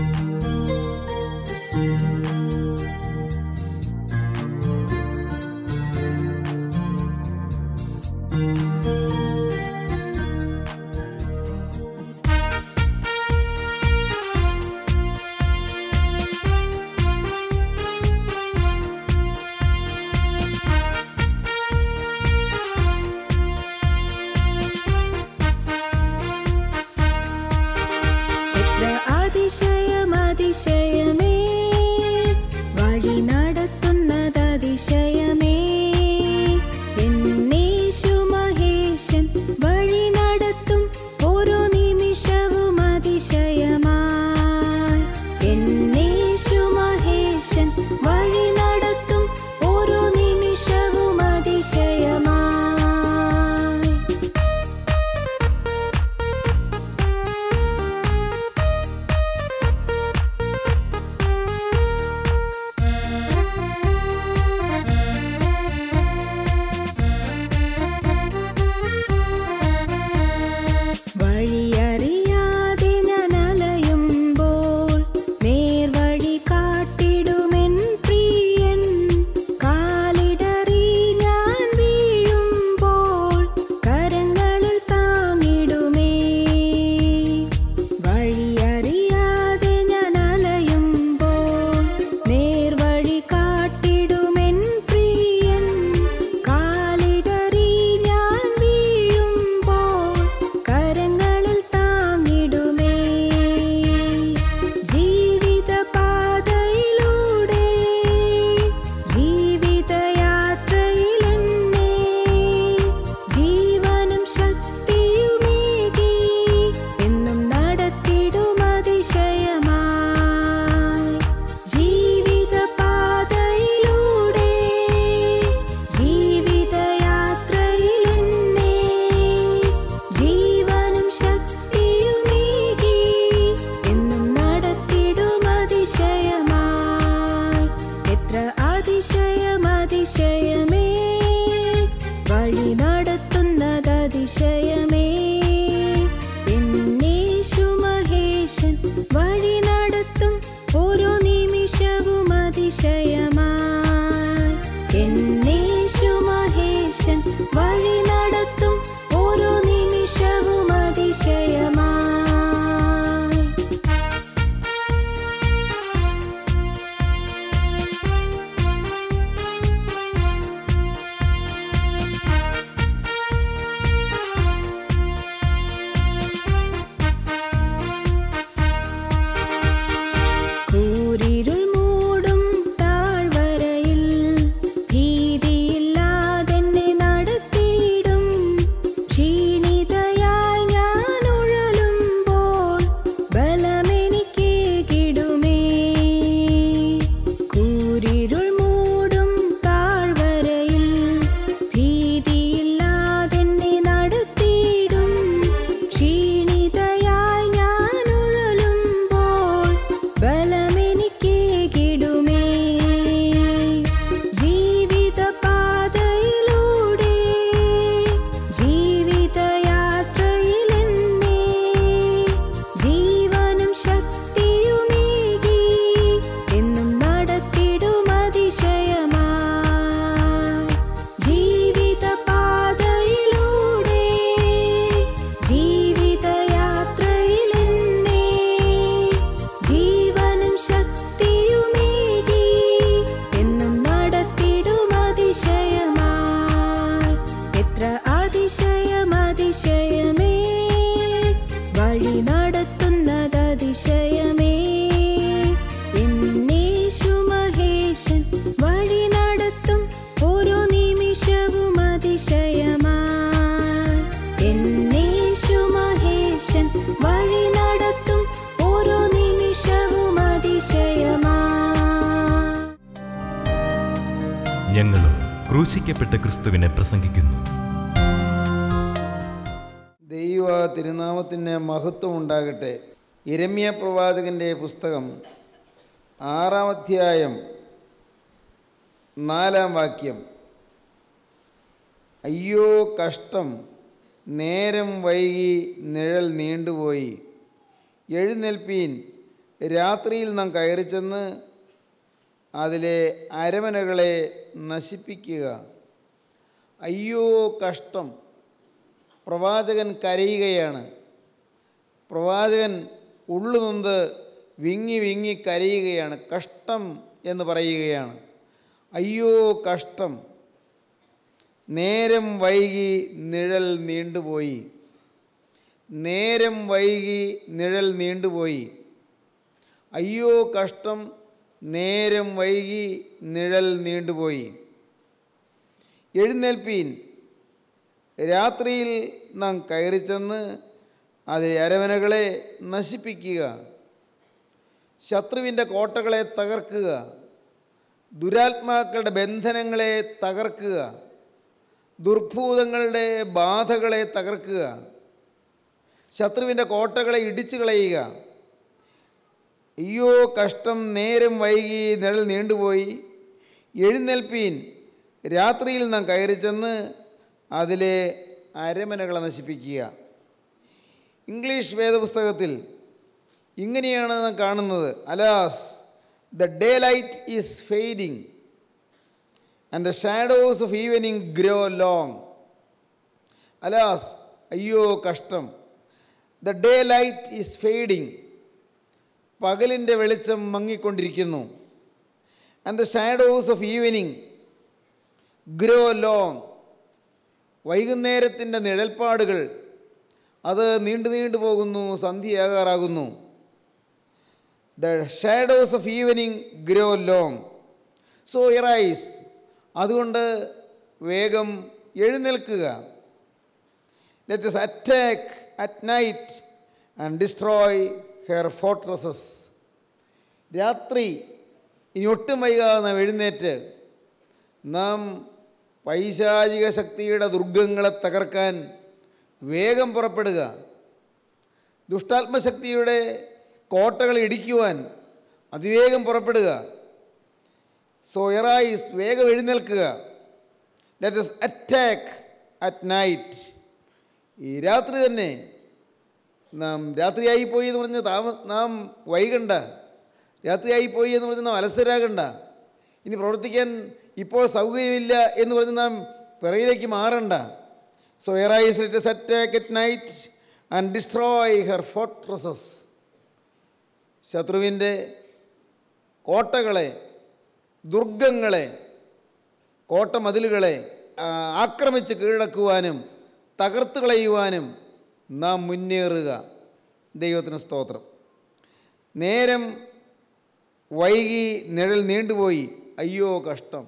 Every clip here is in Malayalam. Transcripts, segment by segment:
എത്ര അതിശയം അതിശയമേ വഴി നടത്തുന്നത് അതിശയമേ എന്നേശു മഹേശൻ വഴി നടത്തും ഓരോ നിമിഷവും അതിശയമായി എന്നേശു മഹേശൻ വഴി നടത്തും ഓരോ നിമിഷവും അതിശയമായി വഴിയറിയാതെ ഞാൻ അലയുമ്പോൾ നേർവഴി കാട്ടിടുമെൻ പ്രിയൻ കാലിടറി ഞാൻ വീഴുമ്പോൾ കരങ്ങളിൽ താങ്ങിടുമേ വഴിയറിയാതെ ഞാൻ അലയുമ്പോൾ നേർവഴി കാട്ടിടുമെൻ പ്രിയൻ കാലിടറി ഞാൻ വീഴുമ്പോൾ കരങ്ങളിൽ താങ്ങിടുമേ ജീവിത പാതയിലൂടെ ജീവിതയാത്രയിലെന്നെ ജീവനും ശക്തിയുമേകി എന്നും നടത്തിടും അതിശയമായി ജീവിത പാതയിലൂടെ ജീവിതയാത്രയിലെന്നെ ജീവനും ശക്തിയുമേകി എന്നും നടത്തിടും അതിശയമായി എത്ര അതിശയം അതിശയമേ വഴി നടത്തുന്നത് അതിശയമേ എന്നേശു മഹേശൻ വഴി നടത്തും ഓരോ നിമിഷവും അതിശയമായി എന്നേശു മഹേശൻ വഴി നടത്തും ഓരോ നിമിഷവും അതിശയമായി കൂരിരുൾ മൂടും താഴ്വരയിൽ ഭീതിയില്ലാതെന്നെ നടത്തിയിടും ക്ഷീണിതയായി ഞാൻ ഉഴലുമ്പോൾ ബലമെനിക്കേകിടുമേ കൂരിരുൾ മൂടും താഴ്വരയിൽ ഭീതിയില്ലാതെന്നെ നടത്തിയിടും ക്ഷീണിതയായി ഞാൻ ഉഴലുമ്പോൾ ബലമെനിക്കേകിടുമേ ജീവിത പാതയിലൂടെ ജീവിതയാത്രയിലെന്നെ ജീവനും ശക്തിയുമേകി എന്നും നടത്തിടും അതിശയമായി ജീവിത പാതയിലൂടെ ജീവിതയാത്രയിലെന്നെ ജീവനും ശക്തിയുമേകി എന്നും നടത്തിടും അതിശയമായി എത്ര അതിശയം അതിശയമേ വഴി നടത്തുന്നത് അതിശയമേ എന്നേശു മഹേശൻ വഴി നടത്തും ഓരോ നിമിഷവും അതിശയമായി എന്നേശു മഹേശൻ വഴി നടത്തും ഓരോ നിമിഷവും അതിശയമായി ഞങ്ങളും ക്രൂശിക്കപ്പെട്ട ക്രിസ്തുവിനെ പ്രസംഗിക്കുന്നു ദൈവ തിരുനാമത്തിന് മഹത്വം ഉണ്ടാകട്ടെ ഇരമ്യ പ്രവാചകൻ്റെ പുസ്തകം ആറാം അധ്യായം നാലാം വാക്യം അയ്യോ കഷ്ടം നേരം വൈകി നിഴൽ നീണ്ടുപോയി എഴുന്നേൽപ്പീൻ രാത്രിയിൽ നാം കയറി ചെന്ന് അതിലെ അരമനകളെ നശിപ്പിക്കുക അയ്യോ കഷ്ടം പ്രവാചകൻ കരയുകയാണ് പ്രവാചകൻ ഉള്ളുനൊന്ത് വിങ്ങി വിങ്ങി കരയുകയാണ് കഷ്ടം എന്ന് പറയുകയാണ് അയ്യോ കഷ്ടം നേരം വൈകി നിഴൽ നീണ്ടുപോയി നേരം വൈകി നിഴൽ നീണ്ടുപോയി അയ്യോ കഷ്ടം നേരം വൈകി നിഴൽ നീണ്ടുപോയി എഴുന്നേൽപ്പീൻ രാത്രിയിൽ നാം കയറി ചെന്ന് അത് അരവനകളെ നശിപ്പിക്കുക ശത്രുവിൻ്റെ കോട്ടകളെ തകർക്കുക ദുരാത്മാക്കളുടെ ബന്ധനങ്ങളെ തകർക്കുക ദുർഭൂതങ്ങളുടെ ബാധകളെ തകർക്കുക ശത്രുവിൻ്റെ കോട്ടകളെ ഇടിച്ചു കളയുക അയ്യോ കഷ്ടം നേരം വൈകി നിഴൽ നീണ്ടുപോയി എഴുന്നേൽപ്പീൻ രാത്രിയിൽ നാം കയറി ചെന്ന് അതിലെ അരമനകളെ നശിപ്പിക്കുക ഇംഗ്ലീഷ് വേദപുസ്തകത്തിൽ ഇങ്ങനെയാണ് നാം കാണുന്നത് alas the daylight is fading and the shadows of evening grow long alas അയ്യോ കഷ്ടം the daylight is fading പകലിൻ്റെ വെളിച്ചം മങ്ങിക്കൊണ്ടിരിക്കുന്നു and the shadows of evening grow long വൈകുന്നേരത്തിൻ്റെ നിഴൽപ്പാടുകൾ അത് നീണ്ടു നീണ്ടു പോകുന്നു സന്ധ്യയാകാറാകുന്നു the shadows of evening grow long so arise അതുകൊണ്ട് വേഗം എഴുന്നേൽക്കുക let us attack at night and destroy her fortresses രാത്രി ഇനി ഒട്ടും വൈകാതെ നാം എഴുന്നേറ്റ് നാം പൈശാചിക ശക്തിയുടെ ദുർഗങ്ങളെ തകർക്കാൻ വേഗം പുറപ്പെടുക ദുഷ്ടാത്മശക്തിയുടെ കോട്ടകൾ ഇടിക്കുവാൻ അതിവേഗം പുറപ്പെടുക സോ എറൈസ് വേഗം എഴുന്നേൽക്കുക let us attack at night ഈ രാത്രി തന്നെ നാം രാത്രിയായി പോയി എന്ന് പറഞ്ഞ് താമ നാം വൈകണ്ട രാത്രിയായി പോയി എന്ന് പറഞ്ഞ് നാം അലസരാകണ്ട ഇനി പ്രവർത്തിക്കാൻ ഇപ്പോൾ സൗകര്യമില്ല എന്ന് പറഞ്ഞ് നാം പിറയിലേക്ക് മാറണ്ട so arise let us attack at night and destroy her fortresses ശത്രുവിൻ്റെ കോട്ടകളെ ദുർഗങ്ങളെ കോട്ടമതിലുകളെ ആ, ആക്രമിച്ച് കീഴടക്കുവാനും തകർത്ത് കളയുവാനും നാം മുന്നേറുക ദൈവത്തിന് സ്തോത്രം നേരം വൈകി നിഴൽ നീണ്ടുപോയി അയ്യോ കഷ്ടം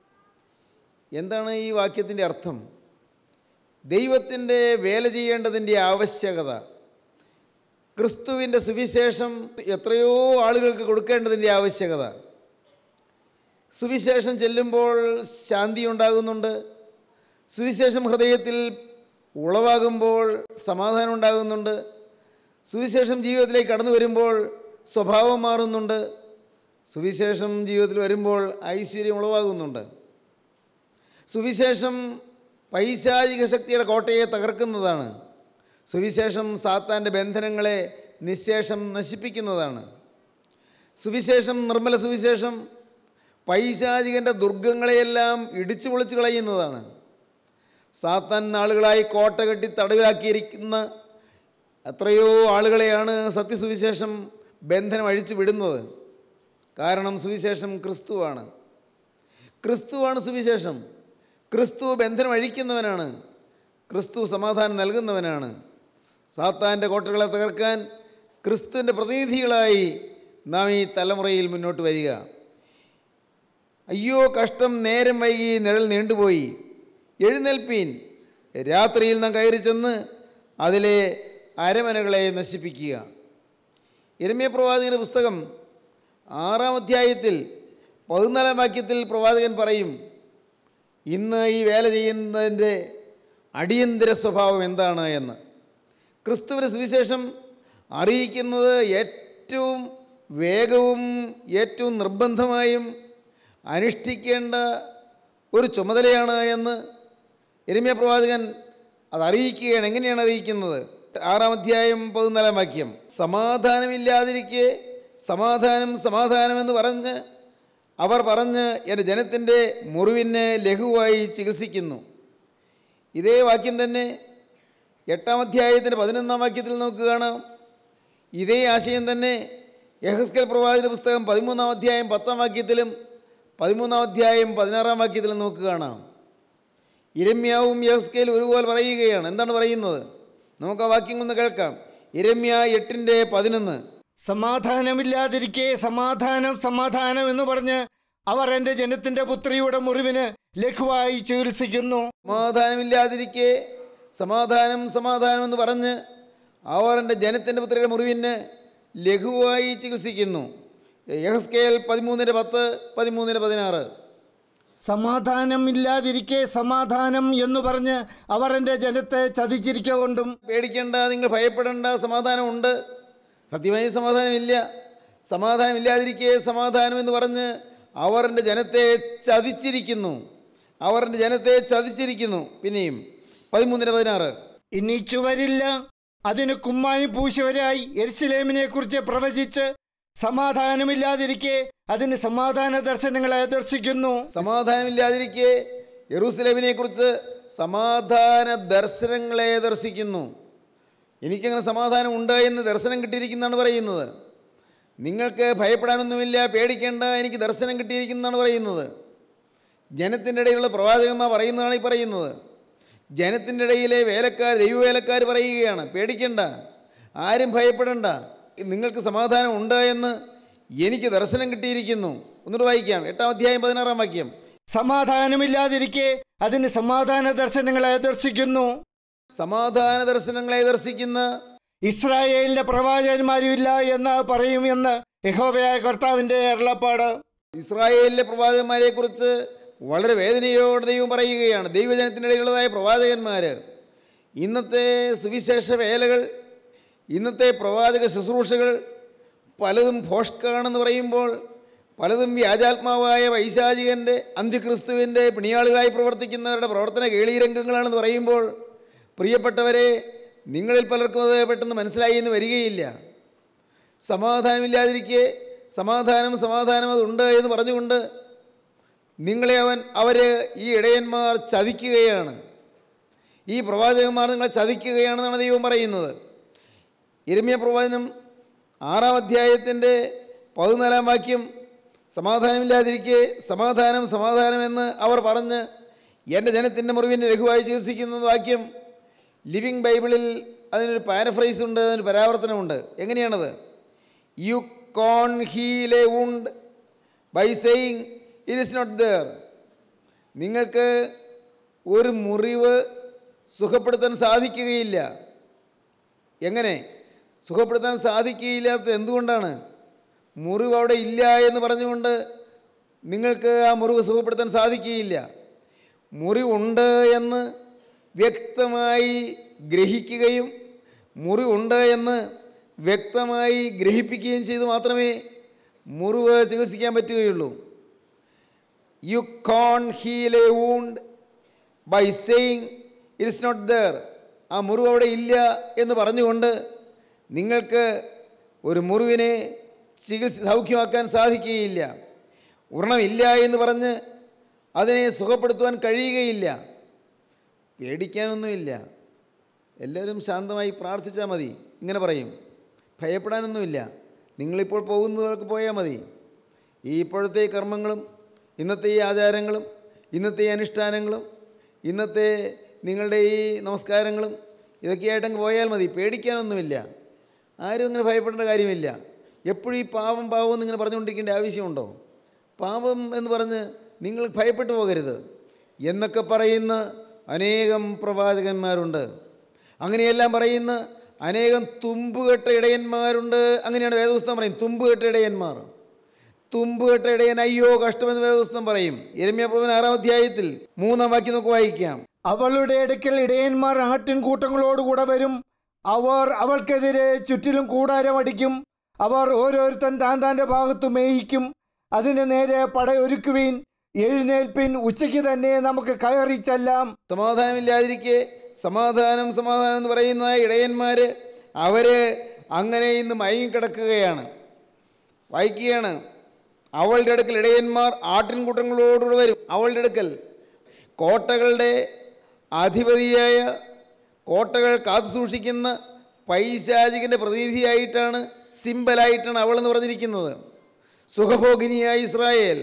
എന്താണ് ഈ വാക്യത്തിൻ്റെ അർത്ഥം ദൈവത്തിൻ്റെ വേല ചെയ്യേണ്ടതിൻ്റെ ആവശ്യകത ക്രിസ്തുവിൻ്റെ സുവിശേഷം എത്രയോ ആളുകൾക്ക് കൊടുക്കേണ്ടതിൻ്റെ ആവശ്യകത സുവിശേഷം ചെല്ലുമ്പോൾ ശാന്തി ഉണ്ടാകുന്നുണ്ട് സുവിശേഷം ഹൃദയത്തിൽ ഉളവാകുമ്പോൾ സമാധാനം ഉണ്ടാകുന്നുണ്ട് സുവിശേഷം ജീവിതത്തിലേക്ക് കടന്നു വരുമ്പോൾ സ്വഭാവം മാറുന്നുണ്ട് സുവിശേഷം ജീവിതത്തിൽ വരുമ്പോൾ ഐശ്വര്യം ഉളവാകുന്നുണ്ട് സുവിശേഷം പൈശാചിക ശക്തിയുടെ കോട്ടയെ തകർക്കുന്നതാണ് സുവിശേഷം സാത്താൻ്റെ ബന്ധനങ്ങളെ നിശേഷം നശിപ്പിക്കുന്നതാണ് സുവിശേഷം നിർമ്മല സുവിശേഷം പൈശാചികൻ്റെ ദുർഗങ്ങളെയെല്ലാം ഇടിച്ചു പൊളിച്ചു കളയുന്നതാണ് സാത്താൻ നാളുകളായി കോട്ട കെട്ടി തടവിലാക്കിയിരിക്കുന്ന എത്രയോ ആളുകളെയാണ് സത്യസുവിശേഷം ബന്ധനം അഴിച്ചു വിടുന്നത് കാരണം സുവിശേഷം ക്രിസ്തുവാണ് ക്രിസ്തുവാണ് സുവിശേഷം ക്രിസ്തു ബന്ധനം അഴിക്കുന്നവനാണ് ക്രിസ്തു സമാധാനം നൽകുന്നവനാണ് സാത്താൻ്റെ കോട്ടകളെ തകർക്കാൻ ക്രിസ്തുവിൻ്റെ പ്രതിനിധികളായി നാം ഈ തലമുറയിൽ മുന്നോട്ട് വരിക അയ്യോ കഷ്ടം നേരം വൈകി നിഴൽ നീണ്ടുപോയി എഴുന്നേൽപ്പീൻ രാത്രിയിൽ നാം കയറി ചെന്ന് അതിലെ അരമനകളെ നശിപ്പിക്കുക ഇരമ്യ പ്രവാചകൻ്റെ പുസ്തകം ആറാം അധ്യായത്തിൽ പതിനാലാം വാക്യത്തിൽ പ്രവാചകൻ പറയും ഇന്ന് ഈ വേല ചെയ്യുന്നതിൻ്റെ അടിയന്തര സ്വഭാവം എന്താണ് എന്ന് ക്രിസ്തുവിൻ്റെ സുവിശേഷം അറിയിക്കുന്നത് ഏറ്റവും വേഗവും ഏറ്റവും നിർബന്ധമായും അനുഷ്ഠിക്കേണ്ട ഒരു ചുമതലയാണ് എന്ന് എരുമ്യ പ്രവാചകൻ അത് അറിയിക്കുകയാണ് എങ്ങനെയാണ് അറിയിക്കുന്നത് ആറാം അധ്യായം പതിനാലാം വാക്യം സമാധാനമില്ലാതിരിക്കെ സമാധാനം സമാധാനം എന്ന് പറഞ്ഞ് അവർ പറഞ്ഞ് എൻ്റെ ജനത്തിൻ്റെ മുറിവിനെ ലഘുവായി ചികിത്സിക്കുന്നു ഇതേ വാക്യം തന്നെ എട്ടാം അധ്യായത്തിൻ്റെ പതിനൊന്നാം വാക്യത്തിൽ നമുക്ക് കാണാം ഇതേ ആശയം തന്നെ യഹസ്കൽ പ്രവാചക പുസ്തകം പതിമൂന്നാം അധ്യായം പത്താം വാക്യത്തിലും പതിമൂന്നാം അധ്യായം പതിനാറാം വാക്യത്തിലും നമുക്ക് കാണാം ഇരമ്യാവും യഹസ്കേലും ഒരുപോലെ പറയുകയാണ് എന്താണ് പറയുന്നത് നമുക്ക് ആ വാക്യം ഒന്ന് കേൾക്കാം ഇരമ്യ എട്ടിൻ്റെ പതിനൊന്ന് സമാധാനമില്ലാതിരിക്കെ സമാധാനം സമാധാനം എന്ന് പറഞ്ഞ് അവർ എൻ്റെ ജനത്തിൻ്റെ പുത്രിയുടെ മുറിവിന് ലഘുവായി ചികിത്സിക്കുന്നു സമാധാനമില്ലാതിരിക്കെ സമാധാനം സമാധാനം എന്ന് പറഞ്ഞ് അവർ എൻ്റെ ജനത്തിൻ്റെ പുത്രിയുടെ മുറിവിന് ലഘുവായി ചികിത്സിക്കുന്നു യഹസ്കേൽ പതിമൂന്നിൻ്റെ പത്ത് പതിമൂന്നിൻ്റെ പതിനാറ് സമാധാനമില്ലാതിരിക്കെ സമാധാനം എന്ന് പറഞ്ഞ് അവർ എൻ്റെ ജനത്തെ ചതിച്ചിരിക്കൊണ്ടും പേടിക്കേണ്ട നിങ്ങൾ ഭയപ്പെടേണ്ട സമാധാനമുണ്ട് സത്യമായി സമാധാനമില്ല സമാധാനമില്ലാതിരിക്കെ സമാധാനം എന്ന് പറഞ്ഞ് അവർ എൻ്റെ ജനത്തെ ചതിച്ചിരിക്കുന്നു അവർ എൻ്റെ ജനത്തെ ചതിച്ചിരിക്കുന്നു പിന്നെയും പതിമൂന്നിന് പതിനാറ് ഇനി ചുവരില്ല അതിന് കുമ്മായി പൂശവരായി എരിശിലേമിനെ കുറിച്ച് പ്രവചിച്ച് സമാധാനമില്ലാതിരിക്കെ അതിന് സമാധാന ദർശനങ്ങളെ ദർശിക്കുന്നു സമാധാനമില്ലാതിരിക്കെ യെറൂസലേമിനെ കുറിച്ച് സമാധാന ദർശനങ്ങളെ ദർശിക്കുന്നു എനിക്കങ്ങനെ സമാധാനം ഉണ്ട് എന്ന് ദർശനം കിട്ടിയിരിക്കുന്നതാണ് പറയുന്നത് നിങ്ങൾക്ക് ഭയപ്പെടാനൊന്നുമില്ല പേടിക്കേണ്ട എനിക്ക് ദർശനം കിട്ടിയിരിക്കുന്നതാണ് പറയുന്നത് ജനത്തിൻ്റെ ഇടയിലുള്ള പ്രവാചകന്മാർ പറയുന്നതാണ് ഈ പറയുന്നത് ജനത്തിൻ്റെ ഇടയിലെ വേലക്കാർ ദൈവവേലക്കാർ പറയുകയാണ് പേടിക്കേണ്ട ആരും ഭയപ്പെടണ്ട നിങ്ങൾക്ക് സമാധാനം ഉണ്ട് എന്ന് എനിക്ക് ദർശനം കിട്ടിയിരിക്കുന്നു ഒന്നുകൂടെ വായിക്കാം എട്ടാം അധ്യായം പതിനാറാം വാക്യം സമാധാനമില്ലാതിരിക്കെ അതിന് സമാധാന ദർശനങ്ങളെ ദർശിക്കുന്നു സമാധാന ദർശനങ്ങളെ ദർശിക്കുന്ന ഇസ്രായേലിന്റെ പ്രവാചകന്മാരുമില്ല എന്ന് പറയുമെന്ന് യഹോവയായ കർത്താവിന്റെ അരുളപ്പാട് ഇസ്രായേലിലെ പ്രവാചകന്മാരെ കുറിച്ച് വളരെ വേദനയോടെ ദൈവം പറയുകയാണ് ദൈവജനത്തിൻ്റെ ഇടയിലുള്ളതായ പ്രവാചകന്മാർ ഇന്നത്തെ സുവിശേഷ വേലകൾ ഇന്നത്തെ പ്രവാചക ശുശ്രൂഷകൾ പലതും ഭോഷ്കാണെന്ന് പറയുമ്പോൾ പലതും വ്യാജാത്മാവായ വൈശാചികൻ്റെ അന്ത്യക്രിസ്തുവിൻ്റെ പിണിയാളുകളായി പ്രവർത്തിക്കുന്നവരുടെ പ്രവർത്തന കേളീരംഗങ്ങളാണെന്ന് പറയുമ്പോൾ പ്രിയപ്പെട്ടവരെ നിങ്ങളിൽ പലർക്കും അത് പെട്ടെന്ന് മനസ്സിലായി എന്ന് വരികയില്ല സമാധാനമില്ലാതിരിക്കെ സമാധാനം സമാധാനം അതുണ്ട് എന്ന് പറഞ്ഞുകൊണ്ട് നിങ്ങളെ അവൻ അവർ ഈ ഇടയന്മാർ ചതിക്കുകയാണ് ഈ പ്രവാചകന്മാർ നിങ്ങളെ ചതിക്കുകയാണെന്നാണ് ദൈവം പറയുന്നത് ഇരമ്യ പ്രവചനം ആറാം അധ്യായത്തിൻ്റെ പതിനാലാം വാക്യം സമാധാനമില്ലാതിരിക്കെ സമാധാനം സമാധാനമെന്ന് അവർ പറഞ്ഞ് എൻ്റെ ജനത്തിൻ്റെ മുറിവിനെ ലഘുവായി ചികിത്സിക്കുന്ന വാക്യം ലിവിങ് ബൈബിളിൽ അതിനൊരു പാരഫ്രൈസ് ഉണ്ട് അതിനൊരു പരാവർത്തനമുണ്ട് എങ്ങനെയാണത് you can heal a wound by saying it is not there നിങ്ങൾക്ക് ഒരു മുറിവ് സുഖപ്പെടുത്താൻ സാധിക്കുകയില്ല എങ്ങനെ സുഖപ്പെടുത്താൻ സാധിക്കുകയില്ലാത്തത് എന്തുകൊണ്ടാണ് മുറിവ് അവിടെ ഇല്ല എന്ന് പറഞ്ഞുകൊണ്ട് നിങ്ങൾക്ക് ആ മുറിവ് സുഖപ്പെടുത്താൻ സാധിക്കുകയില്ല മുറിവുണ്ട് എന്ന് വ്യക്തമായി ഗ്രഹിക്കുകയും മുറിവുണ്ട് എന്ന് വ്യക്തമായി ഗ്രഹിപ്പിക്കുകയും ചെയ്ത് മാത്രമേ മുറിവ് ചികിത്സിക്കാൻ പറ്റുകയുള്ളൂ you can heal a wound by saying it is not there ആ മുറിവ് അവിടെ ഇല്ല എന്ന് പറഞ്ഞുകൊണ്ട് നിങ്ങൾക്ക് ഒരു മുറിവിനെ ചികിത്സ സൗഖ്യമാക്കാൻ സാധിക്കുകയില്ല വ്രണമില്ല എന്ന് പറഞ്ഞ് അതിനെ സുഖപ്പെടുത്തുവാൻ കഴിയുകയില്ല പേടിക്കാനൊന്നുമില്ല എല്ലാവരും ശാന്തമായി പ്രാർത്ഥിച്ചാൽ മതി ഇങ്ങനെ പറയും ഭയപ്പെടാനൊന്നുമില്ല നിങ്ങളിപ്പോൾ പോകുന്നവർക്ക് പോയാൽ മതി ഈ ഇപ്പോഴത്തെ ഈ കർമ്മങ്ങളും ഇന്നത്തെ ഈ ആചാരങ്ങളും ഇന്നത്തെ ഈ അനുഷ്ഠാനങ്ങളും ഇന്നത്തെ നിങ്ങളുടെ ഈ നമസ്കാരങ്ങളും ഇതൊക്കെയായിട്ടങ്ങ് പോയാൽ മതി പേടിക്കാനൊന്നുമില്ല ആരും അങ്ങനെ ഭയപ്പെടേണ്ട കാര്യമില്ല എപ്പോഴും ഈ പാവം പാവം എന്നിങ്ങനെ പറഞ്ഞുകൊണ്ടിരിക്കേണ്ട ആവശ്യമുണ്ടോ പാപം എന്ന് പറഞ്ഞ് നിങ്ങൾ ഭയപ്പെട്ടു പോകരുത് എന്നൊക്കെ പറയുന്ന അനേകം പ്രവാചകന്മാരുണ്ട് അങ്ങനെയെല്ലാം പറയുന്ന അനേകം തുമ്പുകെട്ട ഇടയന്മാരുണ്ട് അങ്ങനെയാണ് വേദപുസ്തകം പറയും തുമ്പുകെട്ട ഇടയന്മാർ തുമ്പുകെട്ട ഇടയൻ അയ്യോ കഷ്ടമെന്ന് വേദപുസ്തകം പറയും എരമ്യ പ്രവൻ ആറാം അധ്യായത്തിൽ മൂന്നാം വാക്യം നമുക്ക് വായിക്കാം അവളുടെ അടുക്കൽ ഇടയന്മാർ ആട്ടിൻകൂട്ടങ്ങളോടുകൂടെ വരും അവർ അവൾക്കെതിരെ ചുറ്റിലും കൂടാരമടിക്കും അവർ ഓരോരുത്തൻ താൻ താൻ്റെ ഭാഗത്ത് മേയിക്കും അതിന് നേരെ പടയൊരുക്കുവീൻ എഴുന്നേൽപ്പിൻ ഉച്ചയ്ക്ക് തന്നെ നമുക്ക് കയറി ചെല്ലാം സമാധാനമില്ലാതിരിക്കെ സമാധാനം സമാധാനം എന്ന് പറയുന്ന ഇടയന്മാർ അവർ അങ്ങനെ ഇന്ന് മയങ്ങിക്കിടക്കുകയാണ് വായിക്കുകയാണ് അവളുടെ അടുക്കൽ ഇടയന്മാർ ആട്ടിൻകൂട്ടങ്ങളോടുകൂടെ വരും അവളുടെ അടുക്കൽ കോട്ടകളുടെ അധിപതിയായ കോട്ടകൾ കാത്തു സൂക്ഷിക്കുന്ന പൈശാചികൻ്റെ പ്രതിനിധിയായിട്ടാണ് സിമ്പലായിട്ടാണ് അവളെന്ന് പറഞ്ഞിരിക്കുന്നത് സുഖഭോഗിനിയായ ഇസ്രായേൽ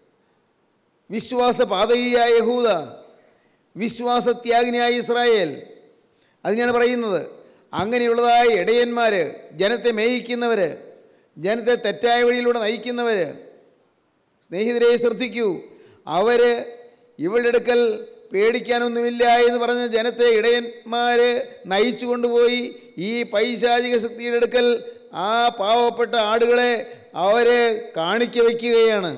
വിശ്വാസപാതകിയായ യഹൂദ വിശ്വാസത്യാഗിനിയായ ഇസ്രായേൽ അതിനെയാണ് പറയുന്നത് അങ്ങനെയുള്ളതായ ഇടയന്മാർ ജനത്തെ മേയിക്കുന്നവർ ജനത്തെ തെറ്റായ വഴിയിലൂടെ നയിക്കുന്നവർ സ്നേഹിതരെ ശ്രദ്ധിക്കൂ അവർ ഇവളുടെ അടുക്കൽ പേടിക്കാനൊന്നുമില്ല എന്ന് പറഞ്ഞ ജനത്തെ ഇടയന്മാർ നയിച്ചു കൊണ്ടുപോയി ഈ പൈശാചിക ശക്തിയുടെ അടുക്കൽ ആ പാവപ്പെട്ട ആടുകളെ അവർ കാണിക്ക വയ്ക്കുകയാണ്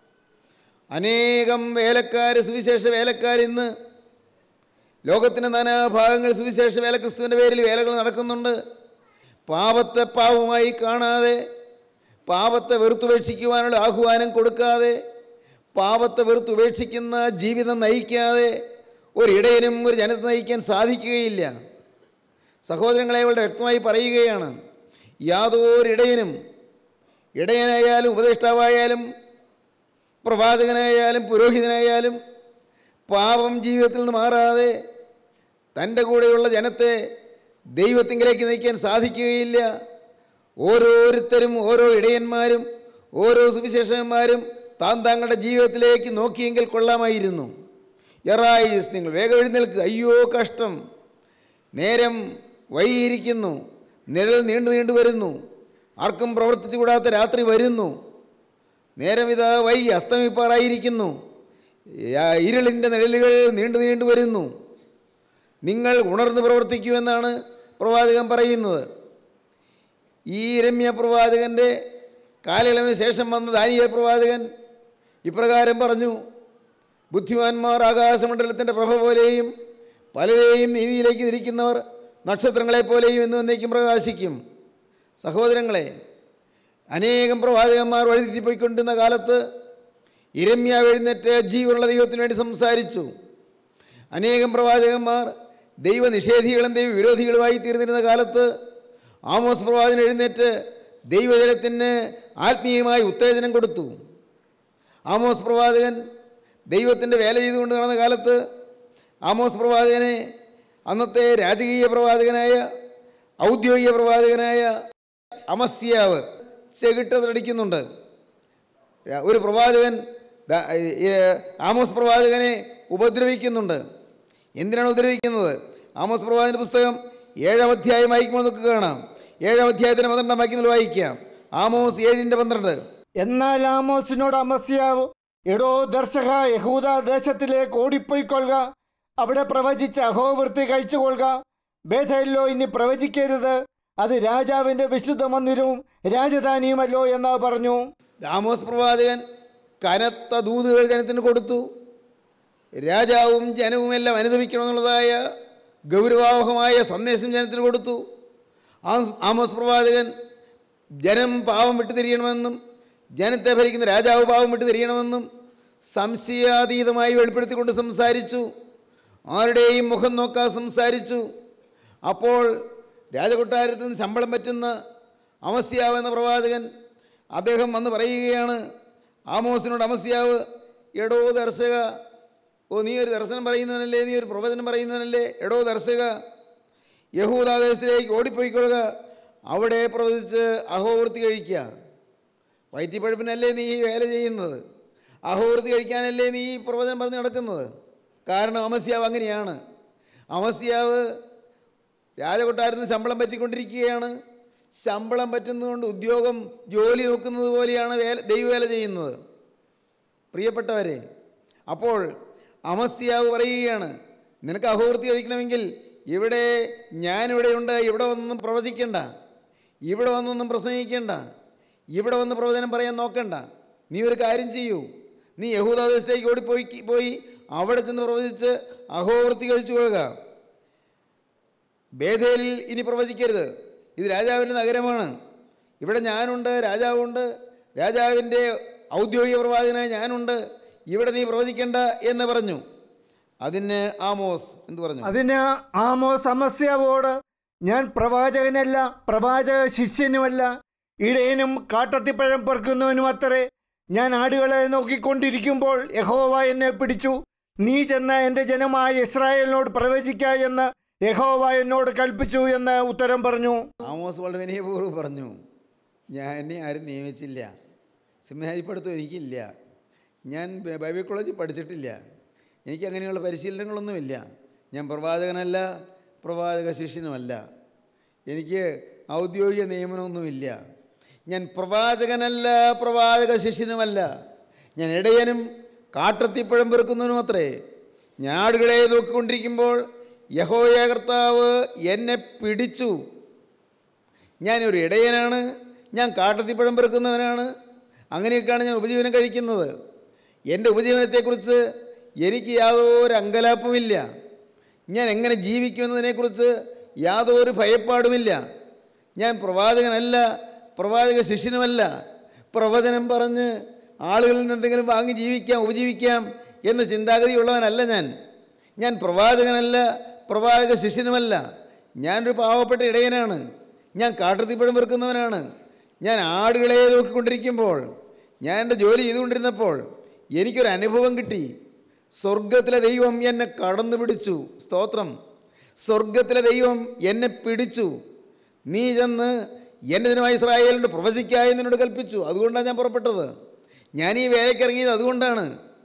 അനേകം വേലക്കാർ സുവിശേഷ വേലക്കാർ ഇന്ന് ലോകത്തിൻ്റെ നാനാഭാഗങ്ങൾ സുവിശേഷ വേല ക്രിസ്തുവിൻ്റെ പേരിൽ വേലകൾ നടക്കുന്നുണ്ട് പാപത്തെ പാപമായി കാണാതെ പാപത്തെ വെറുത്തുപേക്ഷിക്കുവാനുള്ള ആഹ്വാനം കൊടുക്കാതെ പാപത്തെ വെറുത്തുപേക്ഷിക്കുന്ന ജീവിതം നയിക്കാതെ ഒരിടയനും ഒരു ജനത്തെ നയിക്കാൻ സാധിക്കുകയില്ല സഹോദരങ്ങളെ വളരെ വ്യക്തമായി പറയുകയാണ് യാതൊരിടയനും ഇടയനായാലും ഉപദേഷ്ടാവായാലും പ്രവാചകനായാലും പുരോഹിതനായാലും പാപം ജീവിതത്തിൽ നിന്ന് മാറാതെ തൻ്റെ കൂടെയുള്ള ജനത്തെ ദൈവത്തിങ്കിലേക്ക് നയിക്കാൻ സാധിക്കുകയില്ല ഓരോരുത്തരും ഓരോ ഇടയന്മാരും ഓരോ സുവിശേഷന്മാരും താൻ തങ്ങളുടെ ജീവിതത്തിലേക്ക് നോക്കിയെങ്കിൽ കൊള്ളാമായിരുന്നു എറായിസ് നിങ്ങൾ വേഗം എഴുന്നേൽക്കുക അയ്യോ കഷ്ടം നേരം വൈകിയിരിക്കുന്നു നിഴൽ നീണ്ടു നീണ്ടു വരുന്നു ആർക്കും പ്രവർത്തിച്ചു കൂടാത്ത രാത്രി വരുന്നു നേരം ഇതാ വൈകി അസ്തമിപ്പാറായിരിക്കുന്നു യാ- ഇരുളിൻ്റെ നിഴലുകൾ നീണ്ടു നീണ്ടു വരുന്നു നിങ്ങൾ ഉണർന്ന് പ്രവർത്തിക്കുമെന്നാണ് പ്രവാചകൻ പറയുന്നത് ഈ രമ്യ പ്രവാചകൻ്റെ കാലയളവിന് ശേഷം വന്ന ദാനിയ പ്രവാചകൻ ഇപ്രകാരം പറഞ്ഞു ബുദ്ധിമാന്മാർ ആകാശമണ്ഡലത്തിൻ്റെ പ്രഭ പോലെയും പലരെയും നീതിയിലേക്ക് തിരിക്കുന്നവർ നക്ഷത്രങ്ങളെപ്പോലെയും എന്ന് എന്നേക്കും പ്രകാശിക്കും സഹോദരങ്ങളെ അനേകം പ്രവാചകന്മാർ വഴിതെറ്റിപ്പോയിക്കൊണ്ടിരുന്ന കാലത്ത് ഇരമ്യ എഴുന്നേറ്റ് ജീവനുള്ള ദൈവത്തിന് വേണ്ടി സംസാരിച്ചു അനേകം പ്രവാചകന്മാർ ദൈവനിഷേധികളും ദൈവവിരോധികളുമായി തീർന്നിരുന്ന കാലത്ത് ആമോസ് പ്രവാചകൻ എഴുന്നേറ്റ് ദൈവജനത്തിന് ആത്മീയമായി ഉത്തേജനം കൊടുത്തു ആമോസ് പ്രവാചകൻ ദൈവത്തിൻ്റെ വേല ചെയ്തുകൊണ്ട് നടന്ന കാലത്ത് ആമോസ് പ്രവാചകനെ അന്നത്തെ രാജകീയ പ്രവാചകനായ ഔദ്യോഗിക പ്രവാചകനായ അമസ്യാവ് ചെകിട്ടതടിക്കുന്നുണ്ട് ര- ഒരു പ്രവാചകൻ ദ- ഏ, ആമോസ് പ്രവാചകനെ ഉപദ്രവിക്കുന്നുണ്ട് എന്തിനാണ് ഉപദ്രവിക്കുന്നത് ആമോസ് പ്രവാചകൻ്റെ പുസ്തകം ഏഴാം അധ്യായം വായിക്കുമ്പോൾ നമുക്ക് കാണാം ഏഴാം അധ്യായത്തിന് പന്ത്രണ്ടാം വാക്യങ്ങൾ വായിക്കാം ആമോസ് ഏഴിൻ്റെ പന്ത്രണ്ട് എന്നാൽ ആമോസിനോട് അമസ്യാവ് എടോ ദർശക യഹൂദ ദേശത്തിലേക്ക് ഓടിപ്പോയിക്കൊള്ളുക അവിടെ പ്രവചിച്ച് അഹോവൃത്തി കഴിച്ചുകൊള്ളുക ബേഥയിലോ ഇനി പ്രവചിക്കരുത് അത് രാജാവിൻ്റെ വിശുദ്ധ മന്ദിരവും രാജധാനിയുമല്ലോ എന്ന് പറഞ്ഞു ആമോസ് പ്രവാചകൻ കനത്ത ദൂതുകൾ ജനത്തിന് കൊടുത്തു രാജാവും ജനവുമെല്ലാം അനുദമിക്കണമെന്നുള്ളതായ ഗൗരവാവഹമായ സന്ദേശം ജനത്തിന് കൊടുത്തു ആ- ആമോസ് പ്രവാചകൻ ജനം പാവം വിട്ടു തിരിയണമെന്നും ജനത്തെ ഭരിക്കുന്ന രാജാവ് പാവം വിട്ടു തിരിയണമെന്നും സംശയാതീതമായി വെളിപ്പെടുത്തിക്കൊണ്ട് സംസാരിച്ചു ആരുടെയും മുഖം നോക്കാതെ സംസാരിച്ചു അപ്പോൾ രാജകൊട്ടാരത്തിൽ നിന്ന് ശമ്പളം പറ്റുന്ന അമസ്യാവ് എന്ന പ്രവാചകൻ അദ്ദേഹം വന്ന് പറയുകയാണ് ആമോസിനോട് അമസ്യാവ് എടോ ദർശക ഓ നീ ഒരു ദർശനം പറയുന്നവനല്ലേ നീ ഒരു പ്രവചനം പറയുന്നവനല്ലേ എടോ ദർശക യഹൂദാദേശത്തിലേക്ക് ഓടിപ്പോയിക്കൊള്ളുക അവിടെ പ്രവചിച്ച് അഹോവൃത്തി കഴിക്കുക വയറ്റിപ്പഴുപ്പിനല്ലേ നീ ഈ വേല ചെയ്യുന്നത് അഹോവൃത്തി കഴിക്കാനല്ലേ നീ ഈ പ്രവചനം പറഞ്ഞ് നടക്കുന്നത് കാരണം അമസ്യാവ് അങ്ങനെയാണ് അമസ്യാവ് രാജകൊട്ടാരത്തിന് ശമ്പളം പറ്റിക്കൊണ്ടിരിക്കുകയാണ് ശമ്പളം പറ്റുന്നതുകൊണ്ട് ഉദ്യോഗം ജോലി നോക്കുന്നത് പോലെയാണ് വേല ദൈവവേല ചെയ്യുന്നത് പ്രിയപ്പെട്ടവരെ അപ്പോൾ അമസ്യാവ് പറയുകയാണ് നിനക്ക് അഹോവൃത്തി കഴിക്കണമെങ്കിൽ ഇവിടെ ഞാനിവിടെയുണ്ട് ഇവിടെ വന്നൊന്നും പ്രവചിക്കണ്ട ഇവിടെ വന്നൊന്നും പ്രസംഗിക്കണ്ട ഇവിടെ വന്ന് പ്രവചനം പറയാൻ നോക്കണ്ട നീ ഒരു കാര്യം ചെയ്യൂ നീ യഹൂദാദേശത്തേക്ക് ഓടിപ്പോയി പോയി അവിടെ ചെന്ന് പ്രവചിച്ച് അഹോവൃത്തി കഴിച്ചു കൊള്ളുക ബേധേലിൽ ഇനി പ്രവചിക്കരുത് ഇത് രാജാവിൻ്റെ നഗരമാണ് ഇവിടെ ഞാനുണ്ട് രാജാവുണ്ട് രാജാവിൻ്റെ ഔദ്യോഗിക പ്രവാചകനായ ഞാനുണ്ട് ഇവിടെ നീ പ്രവചിക്കേണ്ട എന്ന് പറഞ്ഞു അതിന് ആമോസ് എന്ത് പറഞ്ഞു അതിന് ആമോസ് അമസ്യാവോട് ഞാൻ പ്രവാചകനല്ല പ്രവാചക ശിഷ്യനുമല്ല ഇടയനും കാട്ടത്തിപ്പഴം പെറുക്കുന്നവനും അത്രേ ഞാൻ ആടുകളെ നോക്കിക്കൊണ്ടിരിക്കുമ്പോൾ യഹോവ എന്നെ പിടിച്ചു നീ ചെന്ന് എൻ്റെ ജനമായ ഇസ്രായേലിനോട് പ്രവചിക്ക എന്ന് യഹോവ എന്നോട് കൽപ്പിച്ചു എന്ന് ഉത്തരം പറഞ്ഞു ആമോസ് വളരെ വിനയപൂർവ്വം പറഞ്ഞു ഞാൻ എന്നെ ആരും നിയമിച്ചില്ല സെമിനാരി പഠിത്തം എനിക്കില്ല ഞാൻ ബ- ബൈബിൾ കോളേജിൽ പഠിച്ചിട്ടില്ല എനിക്ക് അങ്ങനെയുള്ള പരിശീലനങ്ങളൊന്നുമില്ല ഞാൻ പ്രവാചകനല്ല പ്രവാചക ശിഷ്യനുമല്ല എനിക്ക് ഔദ്യോഗിക നിയമനമൊന്നുമില്ല ഞാൻ പ്രവാചകനല്ല പ്രവാചക ശിഷ്യനുമല്ല ഞാൻ ഇടയനും കാട്ടത്തിപ്പഴം പെറുക്കുന്നവനും അത്രേ ഞാൻ ആടുകളെ നോക്കിക്കൊണ്ടിരിക്കുമ്പോൾ യഹോയ കർത്താവ് എന്നെ പിടിച്ചു ഞാനൊരു ഇടയനാണ് ഞാൻ കാട്ടത്തിപ്പഴം പെറുക്കുന്നവനാണ് അങ്ങനെയൊക്കെയാണ് ഞാൻ ഉപജീവനം കഴിക്കുന്നത് എൻ്റെ ഉപജീവനത്തെക്കുറിച്ച് എനിക്ക് യാതൊരു അങ്കലാപ്പുമില്ല ഞാൻ എങ്ങനെ ജീവിക്കുമെന്നതിനെക്കുറിച്ച് യാതൊരു ഭയപ്പാടുമില്ല ഞാൻ പ്രവാചകനല്ല പ്രവാചക ശിഷ്യനുമല്ല പ്രവചനം പറഞ്ഞ് ആളുകളിൽ നിന്ന് എന്തെങ്കിലും വാങ്ങി ജീവിക്കാം ഉപജീവിക്കാം എന്ന ചിന്താഗതിയുള്ളവനല്ല ഞാൻ ഞാൻ പ്രവാചകനല്ല പ്രവാചക ശിഷ്യനുമല്ല ഞാനൊരു പാവപ്പെട്ട ഇടയനാണ് ഞാൻ കാട്ടത്തിപ്പഴം വെറുക്കുന്നവനാണ് ഞാൻ ആടുകളെ നോക്കിക്കൊണ്ടിരിക്കുമ്പോൾ ഞാൻ എൻ്റെ ജോലി ചെയ്തുകൊണ്ടിരുന്നപ്പോൾ എനിക്കൊരു അനുഭവം കിട്ടി സ്വർഗത്തിലെ ദൈവം എന്നെ കടന്നു പിടിച്ചു സ്തോത്രം സ്വർഗത്തിലെ ദൈവം എന്നെ പിടിച്ചു നീ ചെന്ന് എൻ്റെ ദിനമായി ഇസ്രായേലിൻ്റെ പ്രവചിക്കായി നിന്നോട് കൽപ്പിച്ചു അതുകൊണ്ടാണ് ഞാൻ പുറപ്പെട്ടത് ഞാൻ ഈ വേലയ്ക്ക് ഇറങ്ങിയത് അതുകൊണ്ടാണ്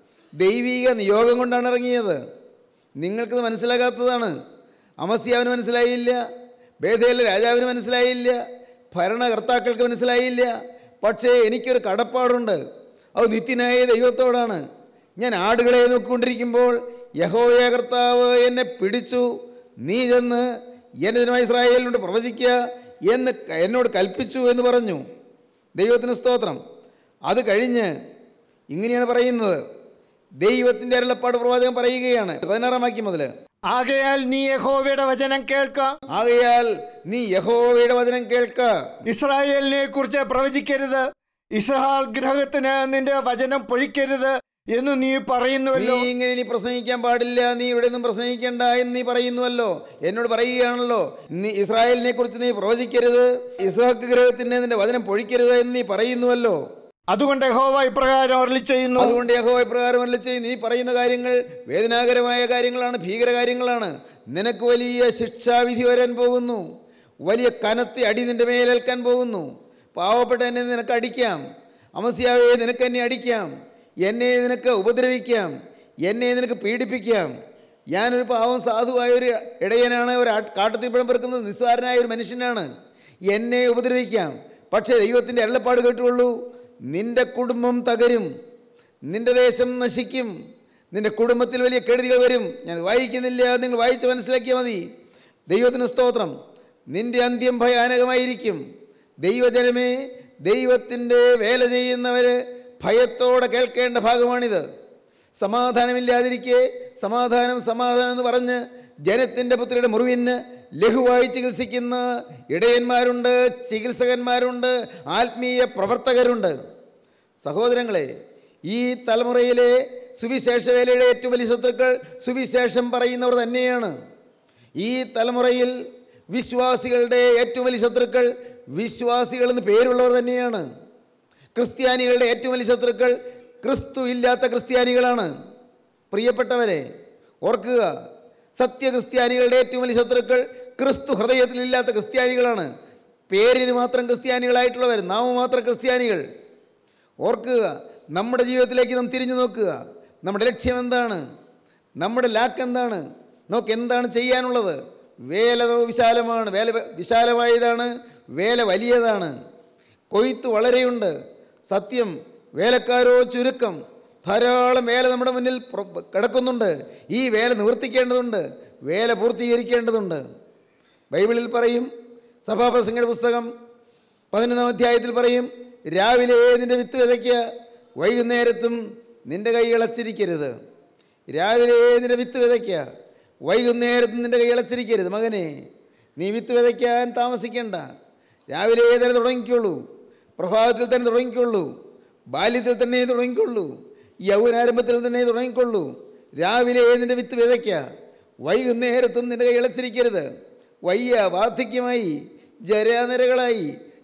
ദൈവിക നിയോഗം കൊണ്ടാണ് ഇറങ്ങിയത് നിങ്ങൾക്കത് മനസ്സിലാകാത്തതാണ് അമസ്യാവിന് മനസ്സിലായില്ല ബേദയിലെ രാജാവിന് മനസ്സിലായില്ല ഭരണകർത്താക്കൾക്ക് മനസ്സിലായില്ല പക്ഷേ എനിക്കൊരു കടപ്പാടുണ്ട് അത് നിത്യനായ ദൈവത്തോടാണ് ഞാൻ ആടുകളെ നോക്കിക്കൊണ്ടിരിക്കുമ്പോൾ യഹോയ കർത്താവ് എന്നെ പിടിച്ചു നീ ചെന്ന് എൻ്റെ ദിനമായി ഇസ്രായേലിനോട് പ്രവചിക്കുക എന്ന് ക- എന്നോട് കൽപ്പിച്ചു എന്ന് പറഞ്ഞു ദൈവത്തിന് സ്തോത്രം അത് കഴിഞ്ഞ് ഇങ്ങനെയാണ് പറയുന്നത് ദൈവത്തിൻ്റെ അരുളപ്പാട് പ്രവാചകൻ പറയുകയാണ് പതിനാറാം വാക്യം മുതൽ ആകയാൽ നീ യഹോവയുടെ വചനം കേൾക്ക ആകയാൽ നീ യഹോവയുടെ വചനം കേൾക്ക ഇസ്രായേലിനെ കുറിച്ച് പ്രവചിക്കരുത് ഇസ്ഹാൽ ഗ്രഹത്തിന് നിന്റെ വചനം പൊഴിക്കരുത് എന്ന് നീ നീ പറയുന്നുവല്ലോ ഇങ്ങനെ ഇനി പ്രസംഗിക്കാൻ പാടില്ല നീ ഇവിടെ നിന്നും പ്രസംഗിക്കേണ്ട എന്ന് നീ പറയുന്നുവല്ലോ എന്നോട് പറയുകയാണല്ലോ നീ ഇസ്രായേലിനെ കുറിച്ച് നീ പ്രവചിക്കരുത് ഇസ്ഹാക്ക് ഗ്രഹത്തിന് നിന്റെ വചനം പൊഴിക്കരുത് എന്ന് നീ പറയുന്നുവല്ലോ അതുകൊണ്ട് യഹോവ ഇപ്രകാരം അരുളി ചെയ്യുന്നു അതുകൊണ്ട് യഹോ പ്രകാരമല്ല ചെയ്ത് നീ പറയുന്ന കാര്യങ്ങൾ വേദനാകരമായ കാര്യങ്ങളാണ് ഭീകര കാര്യങ്ങളാണ് നിനക്ക് വലിയ ശിക്ഷാവിധി വരാൻ പോകുന്നു വലിയ കനത്തെ അടി നിന്റെ മേലേൽക്കാൻ പോകുന്നു പാവപ്പെട്ട എന്നെ നിനക്ക് അടിക്കാം അമസ്യാവെ നിനക്ക് എന്നെ അടിക്കാം എന്നെ നിനക്ക് ഉപദ്രവിക്കാം എന്നെ നിനക്ക് പീഡിപ്പിക്കാം ഞാനൊരു പാവം സാധുവായ ഒരു ഇടയനാണ് ഒരു ആ- കാട്ടത്തിപ്പഴം പെറുക്കുന്നത് നിസ്സാരനായ ഒരു മനുഷ്യനാണ് എന്നെ ഉപദ്രവിക്കാം പക്ഷേ ദൈവത്തിൻ്റെ അരുളപ്പാട് കേട്ടുള്ളൂ നിന്റെ കുടുംബം തകരും നിന്റെ ദേശം നശിക്കും നിന്റെ കുടുംബത്തിൽ വലിയ കെടുതികൾ വരും ഞാൻ വായിക്കുന്നില്ല നിങ്ങൾ വായിച്ച് മനസ്സിലാക്കിയാൽ മതി ദൈവത്തിന് സ്തോത്രം നിന്റെ അന്ത്യം ഭയാനകമായിരിക്കും ദൈവജനമേ ദൈവത്തിൻ്റെ വേല ചെയ്യുന്നവർ ഭയത്തോടെ കേൾക്കേണ്ട ഭാഗമാണിത് സമാധാനമില്ലാതിരിക്കെ സമാധാനം സമാധാനം എന്ന് പറഞ്ഞ് ജനത്തിൻ്റെ പുത്രിയുടെ മുറിവിന് ലഘുവായി ചികിത്സിക്കുന്ന ഇടയന്മാരുണ്ട് ചികിത്സകന്മാരുണ്ട് ആത്മീയ പ്രവർത്തകരുണ്ട് സഹോദരങ്ങളെ ഈ തലമുറയിലെ സുവിശേഷ വേലയുടെ ഏറ്റവും വലിയ ശത്രുക്കൾ സുവിശേഷം പറയുന്നവർ തന്നെയാണ് ഈ തലമുറയിൽ വിശ്വാസികളുടെ ഏറ്റവും വലിയ ശത്രുക്കൾ വിശ്വാസികൾ എന്ന് പേരുള്ളവർ തന്നെയാണ് ക്രിസ്ത്യാനികളുടെ ഏറ്റവും വലിയ ശത്രുക്കൾ ക്രിസ്തു ഇല്ലാത്ത ക്രിസ്ത്യാനികളാണ് പ്രിയപ്പെട്ടവരെ ഓർക്കുക സത്യക്രിസ്ത്യാനികളുടെ ഏറ്റവും വലിയ ശത്രുക്കൾ ക്രിസ്തു ഹൃദയത്തിലില്ലാത്ത ക്രിസ്ത്യാനികളാണ് പേരിന് മാത്രം ക്രിസ്ത്യാനികളായിട്ടുള്ളവർ നാമമാത്ര ക്രിസ്ത്യാനികൾ ഓർക്കുക നമ്മുടെ ജീവിതത്തിലേക്ക് നാം തിരിഞ്ഞു നോക്കുക നമ്മുടെ ലക്ഷ്യം എന്താണ് നമ്മുടെ ലാക്ക് എന്താണ് നമുക്ക് എന്താണ് ചെയ്യാനുള്ളത് വേല വിശാലമാണ് വേല വിശാലമായതാണ് വേല വലിയതാണ് കൊയ്ത്ത് വളരെയുണ്ട് സത്യം വേലക്കാരോ ചുരുക്കം ധാരാളം വേല നമ്മുടെ മുന്നിൽ പ്ര- കിടക്കുന്നുണ്ട് ഈ വേല നിവർത്തിക്കേണ്ടതുണ്ട് വേല പൂർത്തീകരിക്കേണ്ടതുണ്ട് ബൈബിളിൽ പറയും സഭാപ്രസംഗയുടെ പുസ്തകം പതിനൊന്നാം അധ്യായത്തിൽ പറയും രാവിലെ നിന്റെ വിത്ത് വിതയ്ക്കുക വൈകുന്നേരത്തും നിന്റെ കൈ ഇളച്ചിരിക്കരുത് രാവിലെ നിന്റെ വിത്ത് വിതയ്ക്കുക വൈകുന്നേരത്തും നിന്റെ കൈ ഇളച്ചിരിക്കരുത് മകനെ നീ വിത്ത് വിതയ്ക്കാൻ താമസിക്കേണ്ട രാവിലെ തന്നെ തുടങ്ങിക്കോളൂ പ്രഭാതത്തിൽ തന്നെ തുടങ്ങിക്കൊള്ളൂ ബാല്യത്തിൽ തന്നെ തുടങ്ങിക്കൊള്ളൂ യൗവനാരംഭത്തിൽ തന്നെ തുടങ്ങിക്കൊള്ളൂ രാവിലെ നിന്റെ വിത്ത് വിതയ്ക്കുക വൈകുന്നേരത്തും നിന്റെ കൈ ഇളച്ചിരിക്കരുത് വയ്യ വാർദ്ധക്യമായി ജരാനിരകളായി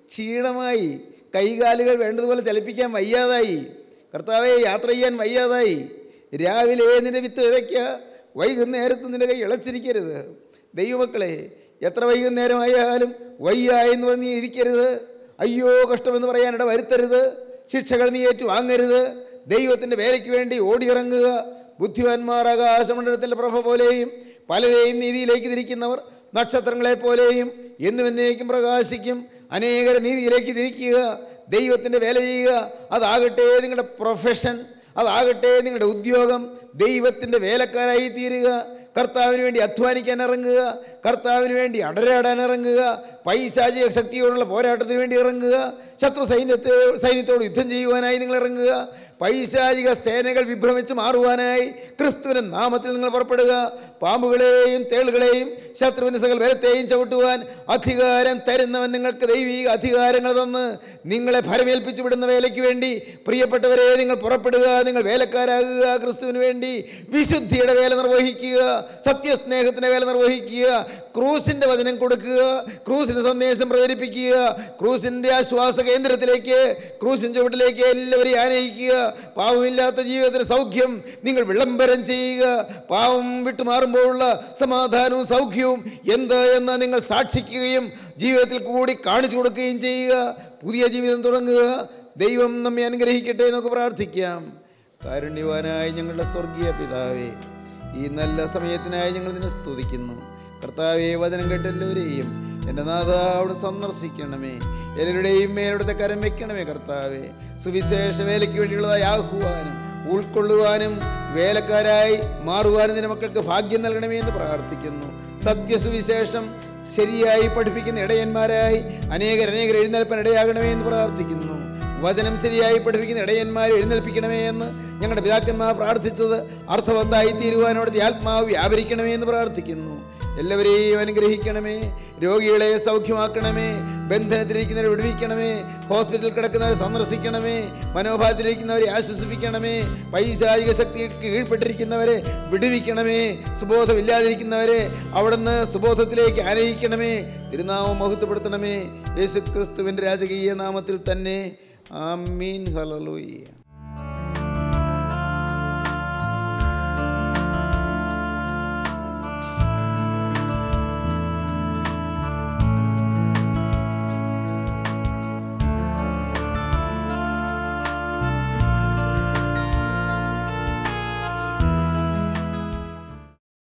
ക്ഷീണമായി കൈകാലുകൾ വേണ്ടതുപോലെ ചലിപ്പിക്കാൻ വയ്യാതായി കർത്താവെ യാത്ര ചെയ്യാൻ വയ്യാതായി രാവിലെ നിന്റെ വിത്ത് വിതയ്ക്കുക വൈകുന്നേരത്ത് നിന്റെ കൈ ഇളച്ചിരിക്കരുത് ദൈവമക്കളെ എത്ര വൈകുന്നേരമായാലും വയ്യ എന്ന് പറഞ്ഞ് നീ ഇരിക്കരുത് അയ്യോ കഷ്ടമെന്ന് പറയാനിട വരുത്തരുത് ശിക്ഷകൾ നീ ഏറ്റുവാങ്ങരുത് ദൈവത്തിൻ്റെ വേലയ്ക്ക് വേണ്ടി ഓടിയിറങ്ങുക ബുദ്ധിമാന്മാർ ആകാശമണ്ഡലത്തിൻ്റെ പ്രഭ പോലെയും പലരെയും നീതിയിലേക്ക് തിരിക്കുന്നവർ നക്ഷത്രങ്ങളെ പോലെയും എന്നും എന്നേക്കും പ്രകാശിക്കും അനേകരെ നീതിയിലേക്ക് തിരിക്കുക ദൈവത്തിൻ്റെ വേല ചെയ്യുക അതാകട്ടെ നിങ്ങളുടെ പ്രൊഫഷൻ അതാകട്ടെ നിങ്ങളുടെ ഉദ്യോഗം ദൈവത്തിൻ്റെ വേലക്കാരായി തീരുക കർത്താവിന് വേണ്ടി അധ്വാനിക്കാൻ ഇറങ്ങുക കർത്താവിന് വേണ്ടി അടരാടാൻ ഇറങ്ങുക പൈശാചിക ശക്തിയോടുള്ള പോരാട്ടത്തിന് വേണ്ടി ഇറങ്ങുക ശത്രു സൈന്യത്തെ സൈന്യത്തോട് യുദ്ധം ചെയ്യുവാനായി നിങ്ങൾ ഇറങ്ങുക പൈശാചിക സേനകൾ വിഭ്രമിച്ച് മാറുവാനായി ക്രിസ്തുവിൻ്റെ നാമത്തിൽ നിങ്ങൾ പുറപ്പെടുക പാമ്പുകളെയും തേളുകളെയും ശത്രുവിൻ്റെ സകൽ ബലത്തെയും ചവിട്ടുവാൻ അധികാരം തരുന്നവൻ നിങ്ങൾക്ക് ദൈവിക അധികാരങ്ങൾ തന്ന് നിങ്ങളെ ഭരമേൽപ്പിച്ചു വിടുന്ന വേലയ്ക്ക് വേണ്ടി പ്രിയപ്പെട്ടവരെ നിങ്ങൾ പുറപ്പെടുക നിങ്ങൾ വേലക്കാരാകുക ക്രിസ്തുവിന് വേണ്ടി വിശുദ്ധിയുടെ വേല നിർവഹിക്കുക സത്യസ്നേഹത്തിൻ്റെ വേല നിർവഹിക്കുക ക്രൂസിൻ്റെ വചനം കൊടുക്കുക ക്രൂസിൻ്റെ സന്ദേശം പ്രചരിപ്പിക്കുക ക്രൂസിൻ്റെ ആശ്വാസ കേന്ദ്രത്തിലേക്ക് ക്രൂസിൻ ചുവട്ടിലേക്ക് എല്ലാവരെയും ആനയിക്കുക പാവമില്ലാത്ത ജീവിതത്തിന് സൗഖ്യം നിങ്ങൾ വിളംബരം ചെയ്യുക പാവം വിട്ടുമാറുമ്പോഴുള്ള സമാധാനവും സൗഖ്യവും എന്ത് എന്ന് നിങ്ങൾ സാക്ഷിക്കുകയും ജീവിതത്തിൽ കൂടി കാണിച്ചു കൊടുക്കുകയും ചെയ്യുക പുതിയ ജീവിതം തുടങ്ങുക ദൈവം നമ്മെ അനുഗ്രഹിക്കട്ടെ എന്നൊക്കെ പ്രാർത്ഥിക്കാം കാരുണ്യവാനായ ഞങ്ങളുടെ സ്വർഗീയ പിതാവേ ഈ നല്ല സമയത്തിനായി ഞങ്ങൾ നിന്നെ സ്തുതിക്കുന്നു കർത്താവെ വചനം കേട്ട എല്ലാവരെയും എൻ്റെ നാഥ അവിടെ സന്ദർശിക്കണമേ എല്ലാവരുടെയും മേലവിടുത്തെ കരം വെക്കണമേ കർത്താവെ സുവിശേഷ വേലയ്ക്ക് വേണ്ടിയുള്ളതായി ആഹ്വാനം ഉൾക്കൊള്ളുവാനും വേലക്കാരായി മാറുവാനും നിന്റെ മക്കൾക്ക് ഭാഗ്യം നൽകണമേ എന്ന് പ്രാർത്ഥിക്കുന്നു സത്യസുവിശേഷം ശരിയായി പഠിപ്പിക്കുന്ന ഇടയന്മാരായി അനേകർ അനേകർ എഴുന്നേൽപ്പാൻ ഇടയാകണമേ എന്ന് പ്രാർത്ഥിക്കുന്നു വചനം ശരിയായി പഠിപ്പിക്കുന്ന ഇടയന്മാരെ എഴുന്നേൽപ്പിക്കണമേ എന്ന് ഞങ്ങളുടെ പിതാക്കന്മാർ പ്രാർത്ഥിച്ചത് അർത്ഥവത്തായി തീരുവാനോട് ആത്മാവ് വ്യാപരിക്കണമേ എന്ന് പ്രാർത്ഥിക്കുന്നു എല്ലാവരെയും അനുഗ്രഹിക്കണമേ രോഗികളെ സൗഖ്യമാക്കണമേ ബന്ധനത്തിലിരിക്കുന്നവരെ വിടുവിക്കണമേ ഹോസ്പിറ്റലിൽ കിടക്കുന്നവരെ സന്ദർശിക്കണമേ മനോഭാവത്തിലിരിക്കുന്നവരെ ആശ്വസിപ്പിക്കണമേ പൈശാചിക ശക്തിക്ക് കീഴ്പ്പെട്ടിരിക്കുന്നവരെ വിടുവിക്കണമേ സുബോധമില്ലാതിരിക്കുന്നവരെ അവിടുന്ന് സുബോധത്തിലേക്ക് ആനയിക്കണമേ തിരുനാമം മഹത്വപ്പെടുത്തണമേ യേശു ക്രിസ്തുവിൻ്റെ രാജകീയ നാമത്തിൽ തന്നെ ആമീൻ ഹലലൂയ്യ